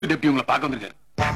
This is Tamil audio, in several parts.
டெப்டி உங்களை பார்க்க வந்திருக்காரு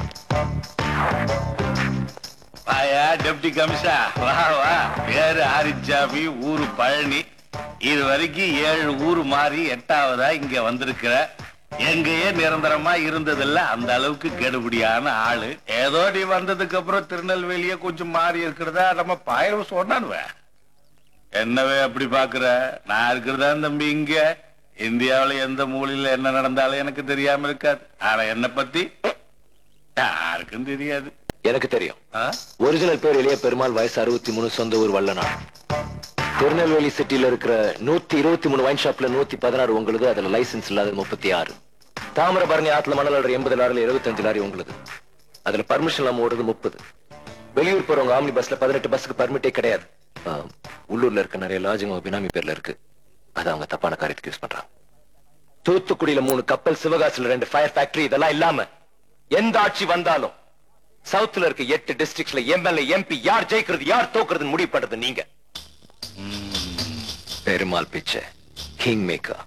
வாயா டெப்டி கமிஷா வா வா பேரு ஆரிச்சாமி ஊரு பழனி இது வரைக்கும் ஏழு ஊரு மாறி எட்டாவதா இங்க வந்திருக்கிற எங்கேயே நிரந்தரமா இருந்ததில்ல அந்த அளவுக்கு கெடுபடியான ஆளு ஏதோ நீ வந்ததுக்கு அப்புறம் திருநெல்வேலியே கொஞ்சம் மாறி இருக்கிறதா நம்ம பாயிரம் சொன்னானுவ என்னவே அப்படி பாக்குற நான் இருக்கிறதா தம்பி இங்க இந்தியாவுல எந்த மூலையில என்ன நடந்தாலும் எனக்கு தெரியாம இருக்காது ஆனா என்ன பத்தி யாருக்கும் தெரியாது எனக்கு தெரியும் ஆ? ஒரிஜினல் பேர் இளைய பெருமாள் வயசு அறுபத்தி மூணு சொந்த ஊர் வல்லநாடு திருநெல்வேலி சிட்டில இருக்கிற நூத்தி இருபத்தி மூணு வைன் ஷாப்ல நூத்தி பதினாறு உங்களுது அதுல லைசென்ஸ் இல்லாத முப்பத்தி ஆறு தாமிரபரணி ஆத்துல மணல் அல்ற எண்பது லாரில இருபத்தஞ்சு லாரி உங்களுது அதுல பர்மிஷன் இல்லாம ஓடுறது முப்பது வெளியூர் போறவங்க ஆம்னி பஸ்ல பதினெட்டு பஸ்ஸுக்கு பர்மிட்டே கிடையாது ஆ, உள்ளூர்ல இருக்க நிறைய லாஜிங் அவங்க பினாமி பேர்ல இருக்கு அதை அவங்க தப்பான காரியத்துக்கு யூஸ் பண்றாங்க தூத்துக்குடியில மூணு கப்பல் சிவகாசில ரெண்டு ஃபயர் ஃபேக்டரி இதெல்லாம் இல்லாம எந்த ஆட்சி வந்தாலும் சவுத்ல இருக்க எட்டு டிஸ்ட்ரிக்ட்ஸ்ல எம்எல்ஏ எம்பி யார் ஜெயிக்கிறது யார் தோக்குறது முடிவு பண்றது நீங்க பெருமாள் பிச்சை கிங் மேக்கர்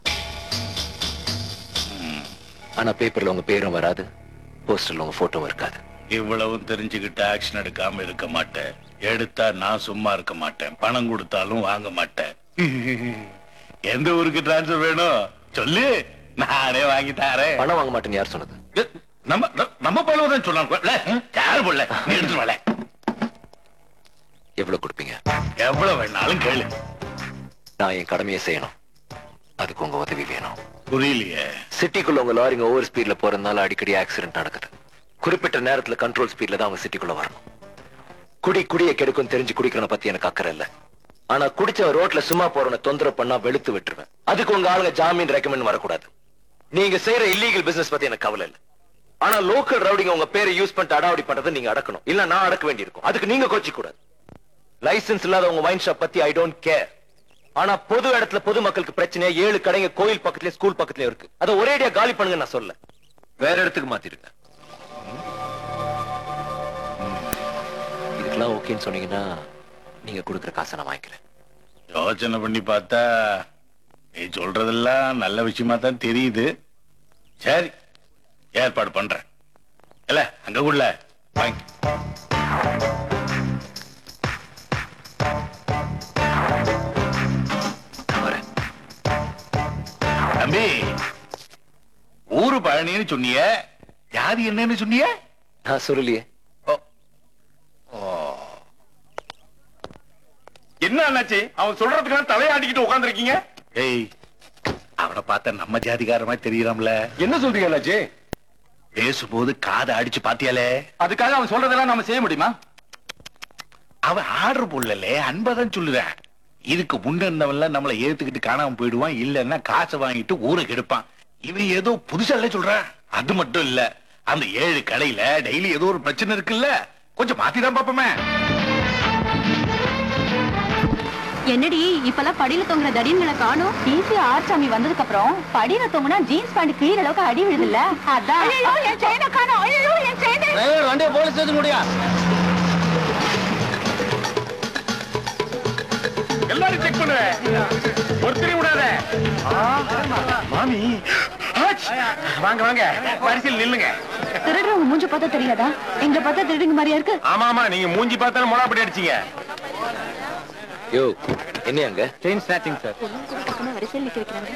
ஆனா பேப்பர்ல உங்க பேரும் வராது போஸ்டர்ல உங்க போட்டோவும் இருக்காது இவ்வளவும் தெரிஞ்சுக்கிட்டு ஆக்ஷன் எடுக்காம இருக்க மாட்டேன் எடுத்தா நான் சும்மா இருக்க மாட்டேன் பணம் கொடுத்தாலும் வாங்க மாட்டேன் எந்த ஊருக்கு டிரான்ஸ்பர் வேணும் சொல்லு நானே வாங்கி தாரேன் பணம் வாங்க மாட்டேன்னு யார் சொன்னது ஏ, நம்ம ந- நம்ம போலதான் சொன்னாங்க யாரு போல நீ எடுத்துட்டு வரல எவ்வளவு கொடுப்பீங்க எவ்வளவு வேணாலும் கேளு நான் என் கடமையை செய்யணும் அதுக்கு உங்க உதவி வேணும் புரியலையே சிட்டிக்குள்ள உங்க லாரிங்க ஓவர் ஸ்பீட்ல போறதுனால அடிக்கடி ஆக்சிடென்ட் நடக்குது குறிப்பிட்ட நேரத்துல கண்ட்ரோல் ஸ்பீட்ல தான் அவங்க சிட்டிக்குள்ள வரணும் குடி குடிய கெடுக்கும் தெரிஞ்சு குடிக்கிறவன பத்தி எனக்கு அக்கறை இல்ல ஆனா குடிச்ச ரோட்ல சும்மா போறவன தொந்தரவு பண்ணா வெளுத்து விட்டுருவேன் அதுக்கு உங்க ஆளுங்க ஜாமீன் ரெக்கமெண்ட் வரக்கூடாது நீங்க செய்யற இல்லீகல் பிசினஸ் பத்தி எனக்கு கவலை இல்ல ஆனா லோக்கல் ரவுடிங்க உங்க பேரை யூஸ் பண்ணிட்டு அடாவடி பண்றதை நீங்க அடக்கணும் இல்ல நான் அடக்க வேண்டியிருக்கும் அதுக்கு நீங்க கோச்சிக்க கூடாது லைசென்ஸ் இல்லாத உங்க வைன் ஷாப் பத்தி ஐ டோன்ட் கேர் ஆனா பொது இடத்துல பொதுமக்களுக்கு பிரச்சனை ஏழு கடைங்க கோயில் பக்கத்துலயும் ஸ்கூல் பக்கத்துலயும் இருக்கு அதை ஒரேடியா காலி பண்ணுங்க நான் சொல்ல வேற இடத்துக்கு மாத்திருங்க இதுக்கெல்லாம் ஓகேன்னு சொன்னீங்கன்னா நீங்க கொடுக்குற காசை நான் வாங்கிக்கிறேன் யோசனை பண்ணி பார்த்தா நீ சொல்றதெல்லாம் நல்ல விஷயமா தான் தெரியுது சரி ஏற்பாடு பண்றேன் இல்ல அங்க உள்ள வாங்கி நான் வரேன் தம்பி ஊரு பழனின்னு சொன்னிய ஜாதி என்னன்னு சொன்னிய நான் சொல்லலையே என்ன அண்ணாச்சி அவன் சொல்றதுக்கான தலையாட்டிக்கிட்டு உட்காந்துருக்கீங்க ஏய் அவனை பார்த்தா நம்ம ஜாதிகார மாதிரி தெரியறாம்ல என்ன சொல்றீங்க அண்ணாச்சி பேசும்போது காதை அடிச்சு பாத்தியாலே அதுக்காக அவன் சொல்றதெல்லாம் நாம செய்ய முடியுமா அவன் ஆர்டர் போடல அன்பதான் சொல்லுறேன் இதுக்கு முன்ன இருந்தவன்ல நம்மள ஏத்துக்கிட்டு காணாம போயிடுவான் இல்லன்னா காசை வாங்கிட்டு ஊரை கெடுப்பான் இவன் ஏதோ புதுசால சொல்றான் அது மட்டும் இல்ல அந்த ஏழு கடையில டெய்லி ஏதோ ஒரு பிரச்சனை இருக்குல்ல கொஞ்சம் மாத்தி தான் பாப்போமே என்னடி இப்பெல்லாம் படியில தொங்குற தடியன்களை காணும் டிசி ஆர்சாமி வந்ததுக்கு அப்புறம் படியில தொங்குனா ஜீன்ஸ் பேண்ட் கீழ அளவுக்கு அடி விழுதுல்ல அதான் என் செயினை காணும் ஐயோ என் செயினை வண்டியை போலீஸ் ஸ்டேஷன் முடியா எல்லாரும் செக் பண்ணுற ஒருத்தரையும் விடாத மாமி ஆச். வாங்க வாங்க வரிசையில் நில்லுங்க திருடுறவங்க மூஞ்ச பார்த்தா தெரியாதா எங்களை பார்த்தா திருடுங்க மாதிரியா இருக்கு ஆமா ஆமா நீங்க மூஞ்சி பார்த்தாலும் மொளாப்படி அடிச்சீங்க யோ என்ன அங்க செயின் ஸ்நாச்சிங் சார் வரிசையில் நிக்க வைக்கிறாங்க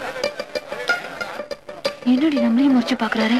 என்னடி நம்மளையும் முடிச்சு பாக்குறாரு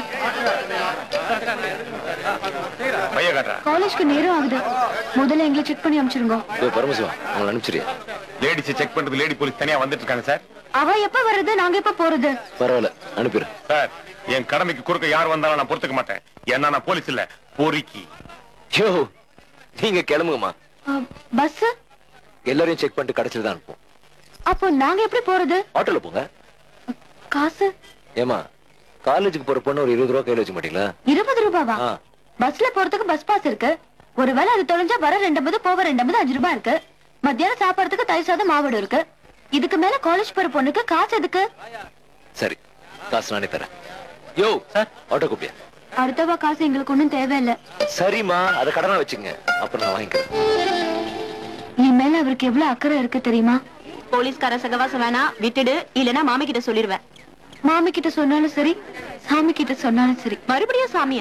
பைய காட்டுறா காலேஜ்க்கு நேரம் ஆகுது முதல்ல எங்களை செக் பண்ணி அனுப்பிச்சிருங்க யோ பரமசிவா உங்களை அனுப்பிச்சிரியா லேடிஸ் செக் பண்றது லேடி போலீஸ் தனியா வந்துட்டு இருக்காங்க சார் அவ எப்ப வர்றது நாங்க எப்ப போறது பரவாயில்ல அனுப்பிடு சார் என் கடமைக்கு குறுக்க யார் வந்தாலும் நான் பொறுத்துக்க மாட்டேன் ஏன்னா நான் போலீஸ் இல்ல பொறுக்கி யோ நீங்க கிளம்புங்கம்மா பஸ் எல்லாரையும் செக் பண்ணிட்டு கடைசியில் தான் அனுப்புவோம் அப்போ நாங்க எப்படி போறது ஆட்டோல போங்க காசு ஏமா காலேஜுக்கு போற பொண்ணு ஒரு இருபது ரூபா கையில வச்சுக்க மாட்டீங்களா இருபது ரூபாவா ஆ. பஸ்ல போறதுக்கு பஸ் பாஸ் இருக்கு ஒருவேளை அது தொலைஞ்சா வர ரெண்டு போக ரெண்டு அஞ்சு ரூபாய் இருக்கு மத்தியானம் சாப்பிடறதுக்கு தயிர் சாதம் மாவடு இருக்கு இதுக்கு மேல காலேஜ் போற பொண்ணுக்கு காசு எதுக்கு சரி காசு நானே தரேன் யோ ஆட்டோ கூப்பியா அடுத்தவா காசு எங்களுக்கு ஒண்ணும் தேவையில்லை சரிம்மா அதை கடனா வச்சுங்க அப்புறம் நான் வாங்கிக்கிறேன் என் மேல அவருக்கு எவ்வளவு அக்கறை இருக்கு தெரியுமா போலீஸ்கார சகவாசம் வேணா விட்டுடு இல்லனா மாமி கிட்ட சொல்லிருவேன் மாமி கிட்ட சொன்னாலும் சரி சாமி கிட்ட சொன்னாலும் சரி மறுபடியும் சாமியா